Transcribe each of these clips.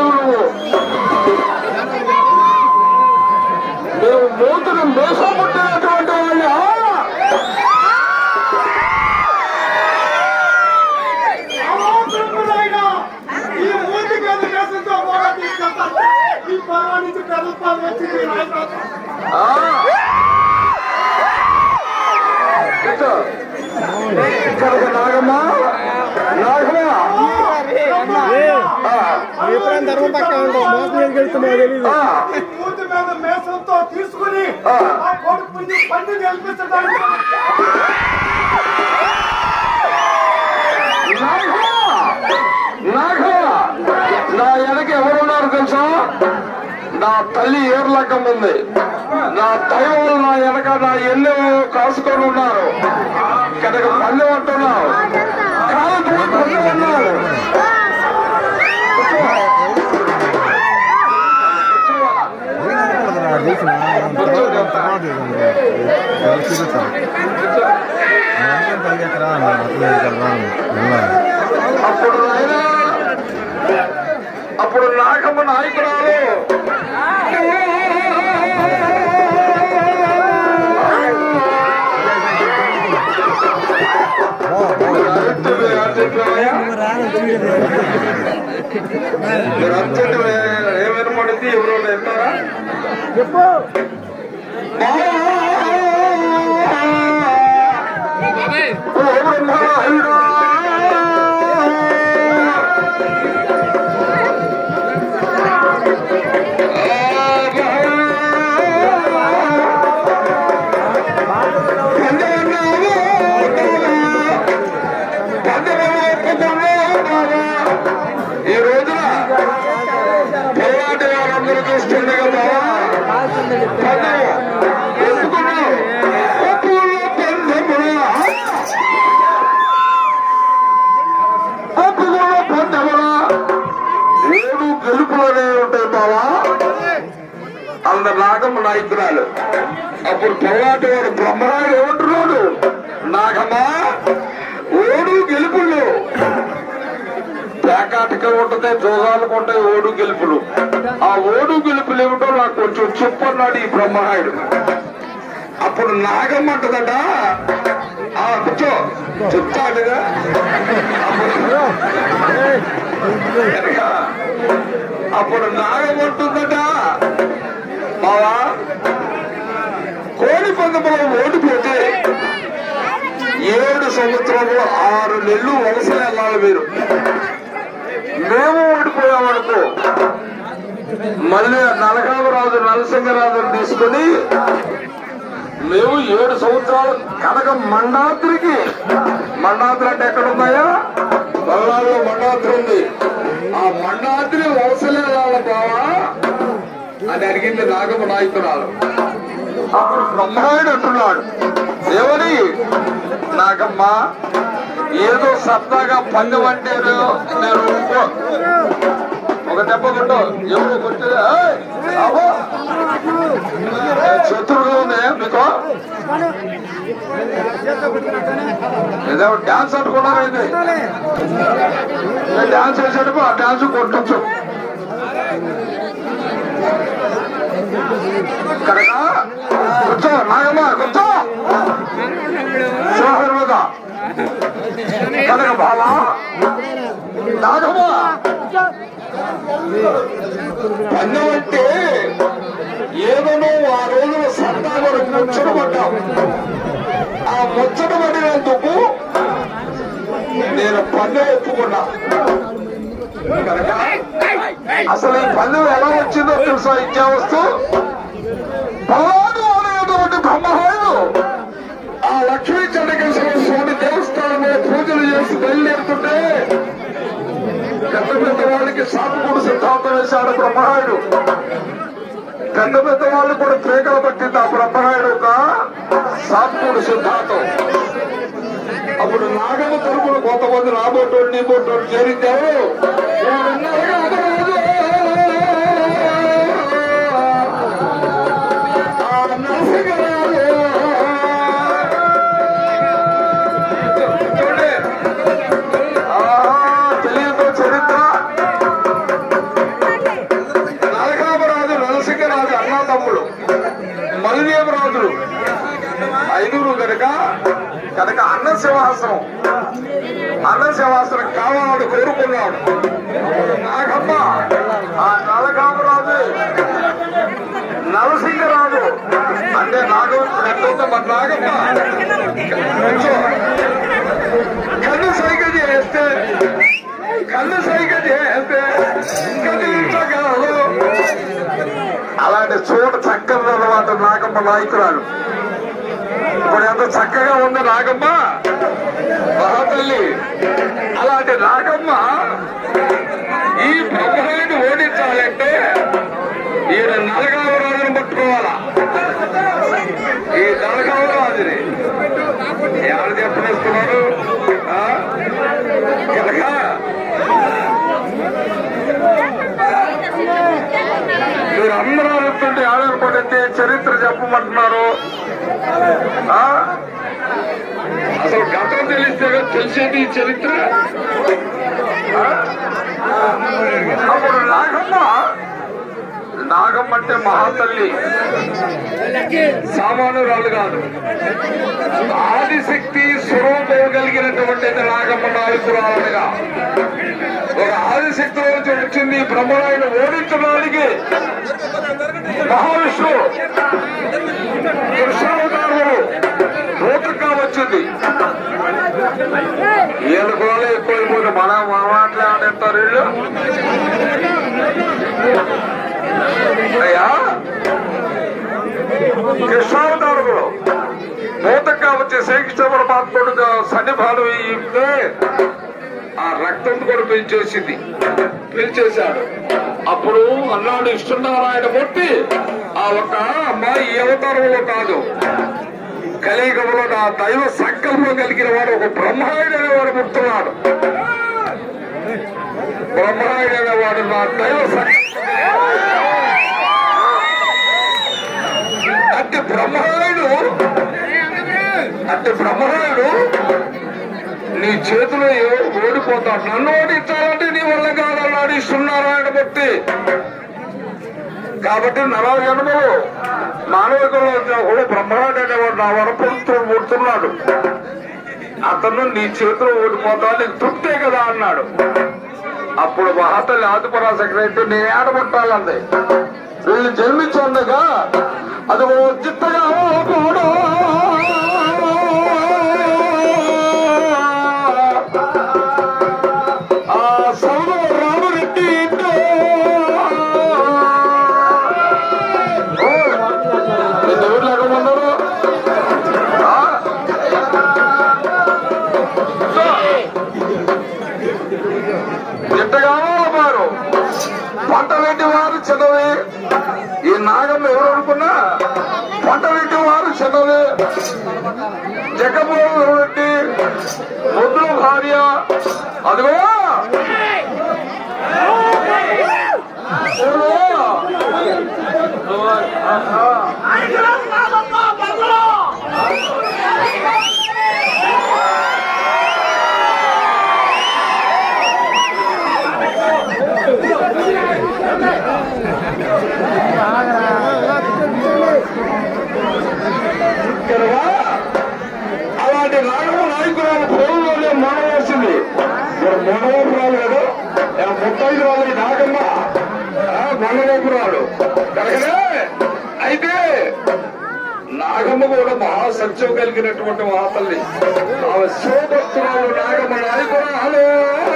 నువ్వు మేము మూతులు మేసం పుట్టినటువంటి వాళ్ళు అవసరములైనా ఈ మూతి మీద వేసంతో కూడా తీసుకెళ్తాను ఈ పొలం నుంచి ప్రభుత్వం వచ్చింది నాయకత్వం ఇక్కడ నాగమ్మ నాగమ్మ ఎప్పుడైనా ధర్మం పక్క ఉంటాం మోసం ఏం గెలుస్తున్నావు తెలియదు ఆ, ఈ మూతి మీద మేసంతో తీసుకుని ఆ. ఆ కొడుకు పుంజు పండు గెలిపించడానికి నాగమ్మ నాగమ్మ నా వెనక ఎవరున్నారు తెలుసా నా తల్లి ఏర్లకం ఉంది నా దైవం నా వెనక నా ఎన్నో కాసుకొని ఉన్నారు కనుక పల్లె అంటున్నావు కాదు పల్లె ఉన్నారు అప్పుడు ఆయన అప్పుడు నాగమ్మ నాయకురాలు మీరు అర్జెంట్ ఏమైనా పడింది ఎవరు వెళ్తారా చెప్పు ఈ రోజున పోరాటి వారందరూ చూస్తుండే కదా ఏడు గెలుపులోనే ఉంటాయి బావా అంద నాగమ్మ నాయకురాలు అప్పుడు పొల్లాటి వాడు బ్రహ్మరాడు ఏమంటున్నాడు నాగమ్మా ఓడు గెలుపులు పేకాటకే ఉంటది జోగాలకు ఉంటాయి ఓడు గెలుపులు ఆ ఓడు గెలుపులు ఏమిటో నాకు కొంచెం చెప్పన్నాడు ఈ బ్రహ్మరాయుడు అప్పుడు నాగమ్మంటదట ఆ కూర్చో చెప్తాడుగా అప్పుడు కనుక అప్పుడు నాగమంటుందట బావా కోడి పందెంలో ఓడిపోతే ఏడు సంవత్సరంలో ఆరు నెలలు వలస వెళ్ళాలి మీరు మేము ఓడిపోయామనుకో మళ్ళీ నలగామరాజు నరసింహరాజును తీసుకుని మేము ఏడు సంవత్సరాలు కనుక మండాద్రికి మండాద్రి అంటే ఎక్కడ ఉన్నాయా బల్లాల్లో మండాద్రి ఉంది ఆ మండాద్రి వలసలేదాల బావా అని అడిగింది నాగమ్మ నాయకురాలు అప్పుడు బ్రహ్మాయుడు అంటున్నాడు ఏమని నాగమ్మ ఏదో సరదాగా పందెం అంటే నేను ఊరుకో. ఒక దెబ్బ కొట్టు ఎవరు కొట్టేది ఏయ్, అబ్బో. శత్రువుగా ఉంది మీకు ఏదో డాన్స్ అనుకున్నారా ఇది డాన్స్ వేసేటప్పుడు ఆ డాన్స్ కొట్టచ్చు కనుక కూర్చో నాగమ్మ కూర్చో శివహరుగా కనుక బాబా నాగమ్మ పన్నం అంటే ఏదనో ఆ రోజున సరదా వరకు ముచ్చట పడ్డాం ఆ ముచ్చట పడినందుకు నేను పన్ను ఒప్పుకున్నా కనుక అసలు ఈ పన్ను ఎలా వచ్చిందో తెలుసా ఇచ్చే వస్తూ పలాడు అనేటువంటి బ్రహ్మహాయుడు ఆ లక్ష్మీ చంద్రకేశ్వర స్వామి దేవస్థానంలో పూజలు చేసి బయలుదేరుతుంటే పెద్ద పెద్ద వాళ్ళకి సాకుడు సిద్ధాంతం వేశాడు బ్రహ్మరాయుడు పెద్ద పెద్ద వాళ్ళు కూడా ప్రేకలు పట్టింది ఆ బ్రహ్మరాయుడు ఒక సాకుడు సిద్ధాంతం అప్పుడు నాగమ్మ తరపున కొంతమంది రాబోటోళ్ళు నీ బోటోళ్ళు చేరిందారు ఆ నరసింహరావు చూడండి. ఆహా, తెలియదు చరిత్ర కనుక కనుక అన్న సింహాసనం అన్న సింహాసనం కావాలని కోరుకున్నాడు నాగమ్మ ఆ నలకామరాజు నరసింహరాజు అంటే నాగం ఎట్లుందో మన నాగమ్మ కొంచెం కన్ను సైగ చేస్తే కన్ను సైగ చేస్తే కదిలించగలదు అలాంటి చూడ చక్కని తర్వాత నాగమ్మ నాయకురాలు ఇప్పుడు ఎంత చక్కగా ఉంది నాగమ్మ మహాతల్లి అలాంటి నాగమ్మ ఈ బ్రహ్మణుడిని ఓడించాలంటే ఈయన నలగావ రాజును పట్టుకోవాలా ఈ నలగావ రాజుని ఎవరు చెప్పనిస్తున్నారు ఆ? కనుక మీరు అందరూ అడుగుతుంటే ఆధారపడితే చరిత్ర చెప్పమంటున్నారు ఆ? అసలు గతం తెలిస్తే కదా తెలిసేది ఈ చరిత్ర ఆ? అప్పుడు నాగమ్మ నాగమ్మ అంటే మహాతల్లి సామాన్యురాలు కాదు ఆదిశక్తి స్వరూపం కలిగినటువంటి నాగమ్మ నాయకురాలుగా ఒక ఆదిశక్తి నుంచి వచ్చింది ఈ బ్రహ్మరాయుడు ఓడించడానికి మహావిష్ణువు కృష్ణావతారులు దూతగా వచ్చింది వీళ్ళ కూడా ఎక్కువైపోతే మన మన మాట్లాడేస్తారు వీళ్ళు అయ్యా కృష్ణావతారులు దూతగా వచ్చే శ్రీకృష్ణ పరమాత్ముడు సన్నిభాలు ఇస్తే ఆ రక్తం కూడా పెంచేసింది పిలిచేశాడు అప్పుడు అన్నాడు ఇష్టనారాయణ మూర్తి ఆ ఒక అమ్మాయి ఈ అవతారంలో కాదు కలియుగంలో నా దైవ సంకల్పం కలిగిన వాడు ఒక బ్రహ్మాయుడు అనేవాడు పుడుతున్నాడు బ్రహ్మాయుడు అనేవాడు నా దైవ సంకల్పం అంటే బ్రహ్మాయుడు అంటే బ్రహ్మరాయుడు నీ చేతిలో ఏ- ఓడిపోతాడు నన్ను ఓడించాలంటే నీ వల్ల కాదన్నాడు ఇస్తున్నారాయణ బట్టి కాబట్టి నలభై జన్మలు మానవికంలో వచ్చినా కూడా బ్రహ్మరాయుడు అనేవాడు నా వరపుత్రుడు పుడుతున్నాడు అతను నీ చేతిలో ఓడిపోతా నీకు తృప్తే కదా అన్నాడు అప్పుడు మహాతల్లి ఆదిపరాశక్తి నేను ఏడబట్టాలంది వీళ్ళు జన్మించుండగా అది ఓ చిత్తగా కూడా ఆ సౌరు రామరెడ్డి ఇంట్లో ఓ, నిన్ను ఎవరు లేకమన్నారు ఆ? సో, చిట్టగానో వారు పంట వెంటి వారు చిన్నవి ఈ నాగమ్మ ఎవరు అనుకున్నా పంట వెంటి వారు చిన్నవి జగన్మోహన్ రెడ్డి ముద్దు భార్య అదిగో కనుక అలాంటి నాగమ్మ నాయకురాలు పొలంలోనే మోనం వేసింది ఇప్పుడు మొండవపురాలు కదా ముత్తైదు వాళ్ళ ఈ నాగమ్మ మొండవపురాలు కనుకనే అయితే నాగమ్మ కూడా మహా సత్యం కలిగినటువంటి మహాతల్లి ఆమె శివభక్తురాలు నాగమ్మ నాయకురాలు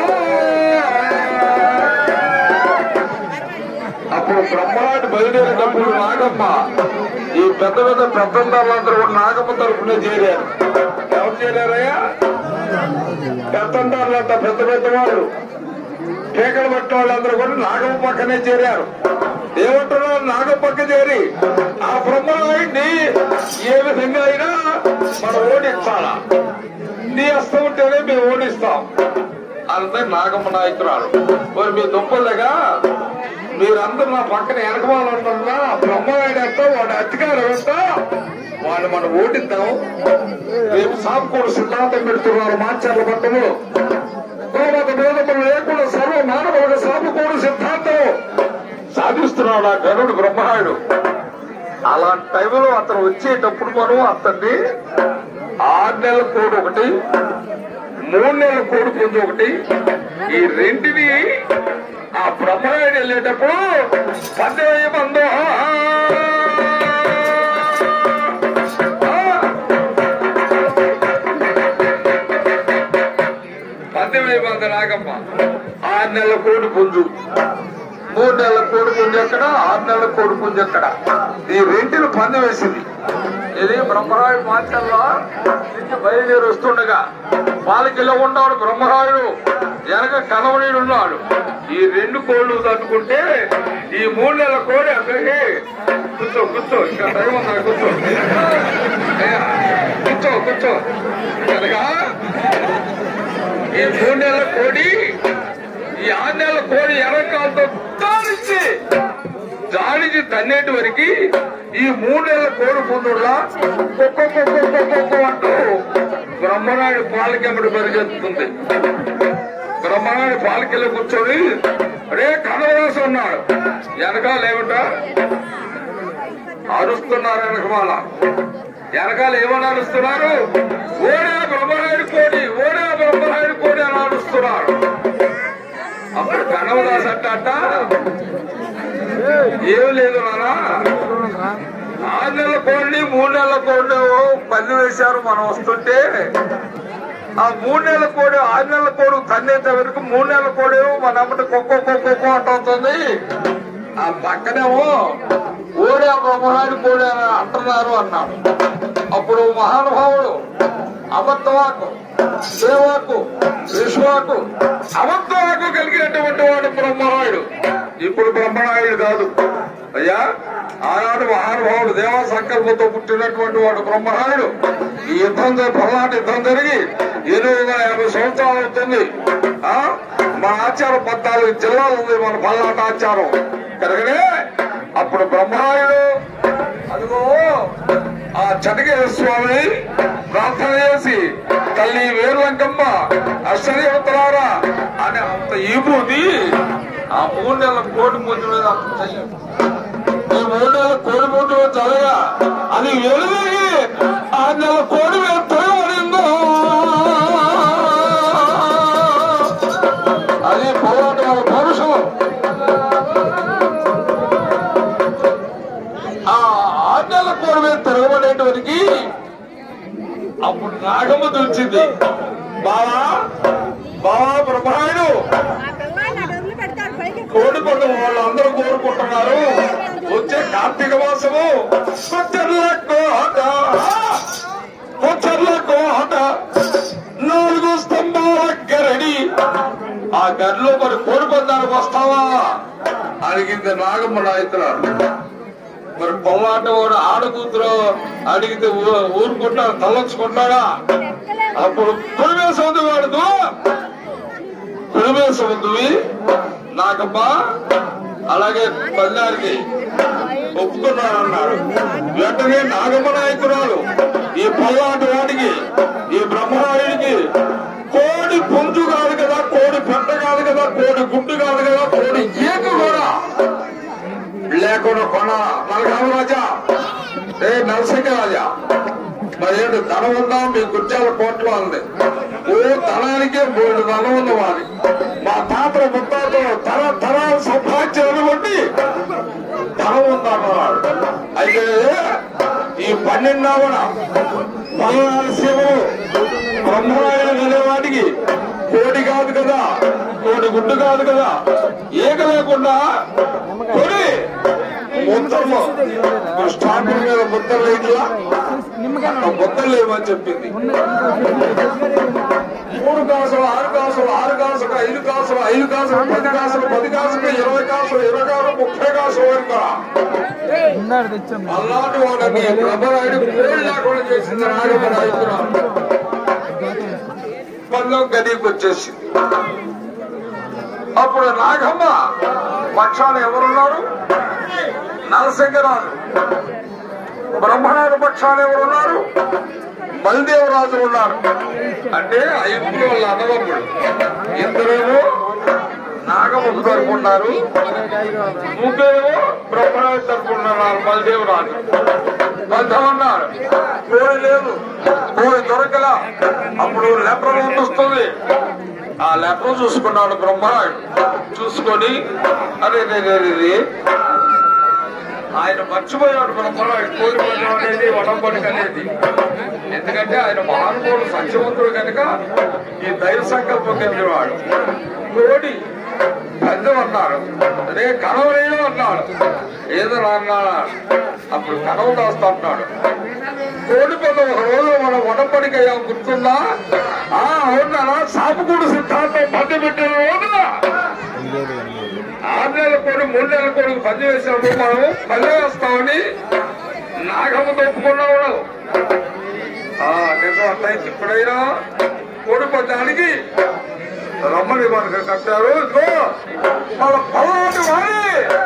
అప్పుడు బ్రహ్మాండ బయలుదేరేటప్పుడు నాగమ్మ ఈ పెద్ద పెద్ద పెద్దందాలందరూ కూడా నాగమ్మ తరఫునే చేరారు ఎవరు చేరారయ్యా పెద్దందాలంతా పెద్ద పెద్ద వాళ్ళు కేకలు పట్టిన వాళ్ళందరూ కూడా నాగమ్మ పక్కనే చేరారు ఏమంటున్నారు నాగమ్మ పక్క చేరి ఆ బ్రహ్మరాయుడిని ఏ విధంగా అయినా మనం ఓడించాలా నీ అస్తం ఉంటేనే మేము ఓడిస్తాం అంతే నాగమ్మ నాయకురాలు మరి మీ దుంపలుగా మీరందరూ నా పక్కన వెనకమాలంటున్నా బ్రహ్మనాయుడు అంట వాడి అధికారం ఎంత వాళ్ళు మనం ఓటిద్దాం రేపు సాపుకోడు సిద్ధాంతం పెడుతున్నారు మాచర్ల పట్టణంలో గోమత భేదములు లేకుండా సర్వ మానవులకు సాపుకోడు సిద్ధాంతం సాధిస్తున్నాడు ఆ గరుడు బ్రహ్మనాయుడు అలాంటి టైంలో అతను వచ్చేటప్పుడు మనం అతన్ని ఆరు నెలల కోడి ఒకటి మూడు నెలల కోడి పుంజు ఒకటి ఈ రెంటిని ఆ బ్రహ్మరాయుడు వెళ్ళేటప్పుడు పద్దెనిమిది మందో పద్దెనిమిది మంది నాగమ్మ ఆరు నెలల కోడి పుంజు మూడు నెలల కోడి పుంజు ఎక్కడ ఆరు నెలల కోడి పుంజు ఎక్కడ ఈ రెంటిని పంది వేసింది ఇది బ్రహ్మరాయుడు మాచల్లో నుంచి బయలుదేరి వస్తుండగా పాలకిలో ఉన్నాడు బ్రహ్మరాయుడు వెనక కనవనీయుడు ఉన్నాడు ఈ రెండు కోళ్ళు తట్టుకుంటే ఈ మూడు నెలల కోడి అక్కడికి కూర్చో కూర్చో ఇంకా టైం ఉందా కూర్చో అయ్యా, కూర్చో కూర్చో కనుక ఈ మూడు నెలల కోడి ఈ ఆరు నెలల కోడి ఎర్రకాలతో దానించి దానికి తన్నేటి వరకు ఈ మూడు నెలల కోడి పుందుల్లా కుక్క కుక్క కుక్క కుక్క అంటూ బ్రహ్మనాయుడు పాలకెమ్మడి పరిగెత్తుతుంది బ్రహ్మనాయుడు పాలకెళ్ళి కూర్చొని రే కనవలసి ఉన్నాడు వెనకాల ఏమిట అరుస్తున్నారు వెనక వాళ్ళ వెనకాల ఏమని అరుస్తున్నారు ఓడే బ్రహ్మనాయుడు కోడి ఓడే బ్రహ్మనాయుడు కోడి అని అరుస్తున్నారు అప్పుడు కనవదాస్ అంట ఏం లేదు నానా ఆరు నెలల కోడిని మూడు నెలల కోడిని పల్లి వేశారు మనం వస్తుంటే ఆ మూడు నెలల కోడి ఆరు నెలల కోడి తన్నేంత వరకు మూడు నెలల కోడి మన అమ్మటి కుక్క కుక్క కుక్క అంటుంది ఆ పక్కనేమో ఓడే బ్రహ్మనాయుడు కోడి అని అంటున్నారు అన్నాడు అప్పుడు మహానుభావుడు అబద్ధవాకు దేవాకు విశ్వాకు అబద్ధవాకు కలిగినటువంటి వాడు బ్రహ్మనాయుడు ఇప్పుడు బ్రహ్మనాయుడు కాదు అయ్యా ఆనాడు మహానుభావుడు దేవా సంకల్పంతో పుట్టినటువంటి వాడు బ్రహ్మనాయుడు ఈ యుద్ధం జరి- పల్నాటి యుద్ధం జరిగి ఎనిమిది వందల యాభై సంవత్సరాలు అవుతుంది ఆ మన ఆచారం పద్నాలుగు జిల్లాలు ఉంది మన పల్నాటి ఆచారం కనుకనే అప్పుడు బ్రహ్మనాయుడు అదిగో ఆ చటగిరి స్వామి ప్రార్థన చేసి తల్లి వేరులంకమ్మ అష్టదేవతలారా అని అంత ఈబూది ఆ మూడు నెలల కోడి ముందు మీద అంత చెయ్యి. ఈ మూడు నెలల కోడి ముందు మీద చదగా అది వెలుగు ఆ నెల కోడి మీద తిరగబడిందో అది పోరాటం పరుషం ఆ ఆరు నెలల కోడి మీద తిరగబడేటవరికి అప్పుడు నాగమ్మ దుంచింది బావా బావా బ్రహ్మాయుడు కోడి పండుగ వాళ్ళందరూ కోరుకుంటున్నారు వచ్చే కార్తీక మాసము కొచ్చర్ల కోట కొచ్చర్ల కోట నాలుగు స్తంభాల గరడి ఆ గడిలో మరి కోడి పందానికి వస్తావా అడిగింది నాగమ్మ నాయకురాలు మరి పొల్లాట వాడు ఆడకూతురు అడిగితే ఊ- ఊరుకుంటాడు తల్లొచ్చుకుంటాడా అప్పుడు పులిమేస ఉంది వాడుతూ పులిమేస ఉంది నాకమ్మా అలాగే పందానికి ఒప్పుకున్నారన్నాడు వెంటనే నాగమ్మ నాయకురాలు ఈ పొల్లాటి వాడికి ఈ బ్రహ్మరాయుడికి కోడి పుంజు కాదు కదా కోడి పెట్ట కాదు కదా కోడి గుడ్డు కాదు కదా కోడి ఈక కూడా లేకుండా కొన నలగాము రాజా ఏ నరసింహ రాజా మరి ఏంటి ధనం ఉందా మీ గుర్జాల కోట్లో ఉంది ఓ ధనానికే మూడు ధనం ఉంది వారి మా తాతల ముత్తాతలు తర తరాలు సంపాదించారు బట్టి ధనం ఉందన్నవాడు అయితే ఈ పన్నెండవన పల్నాడు శివుడు బ్రహ్మరాయణ అనేవాడికి కోడి కాదు కదా కోడి గుడ్డు కాదు కదా ఏక లేకుండా కొడి ముద్దలు స్టాంపుల మీద ముద్దలు ఇట్లా ముద్దలు లేవని చెప్పింది మూడు కాసులు ఆరు కాసులు ఆరు కాసులు ఐదు కాసులు ఐదు కాసులు పది కాసులు పది కాసులు ఇరవై కాసులు ఇరవై కాసులు ముప్పై కాసులు వరకు అలాంటి వాళ్ళని బ్రహ్మరాయుడు కోడి లేకుండా చేసింది నాగమ్మ నాయకురాలు పందం గదికి వచ్చేసింది అప్పుడు నాగమ్మ పక్షాన ఎవరున్నారు నరసింహరాజు బ్రహ్మనాథ పక్షాన ఎవరున్నారు బలదేవరాజు ఉన్నారు అంటే ఐదుగురు వాళ్ళ అన్నదమ్ముడు ఇద్దరేమో నాగముఖ తరపు ఉన్నారు ముగ్గురు బ్రహ్మరాజు తరపు ఉన్నారు బలదేవ్ రాని బద్ధం ఉన్నారు కోడి లేదు కోడి దొరకలా అప్పుడు లెప్ర వస్తుంది ఆ లెప్ర చూసుకున్నాడు బ్రహ్మరాయుడు చూసుకొని అరే రే రే రే రే ఆయన మర్చిపోయాడు బ్రహ్మరాయుడు కోడి పందెం అనేది వడంబడిక అనేది ఎందుకంటే ఆయన మహానుభావుడు సత్యవంతుడు కనుక ఈ దైవ సంకల్పం కలిగినవాడు కోడి పందెం అన్నాడు అదే కనవలేను అన్నాడు ఏదో అన్నాడు అప్పుడు కనవ దాస్తా అన్నాడు కోడి పందెం ఒక రోజు మన వడంబడిక అయ్యాం గుర్తుందా ఆ అవునా సాపుకూడు సిద్ధాంతం మధ్య పెట్టిన రోజున ఆరు నెలల కోడి మూడు నెలల కోడి పని వేసినప్పుడు మనం పని వేస్తామని నాగమ్మ తప్పుకున్నాడు ఆ నిజం అర్థమైంది ఇప్పుడైనా కోడి పద్యానికి రమ్మని మనకు కట్టారు ఇదిగో మన పొలాన్ని వాడి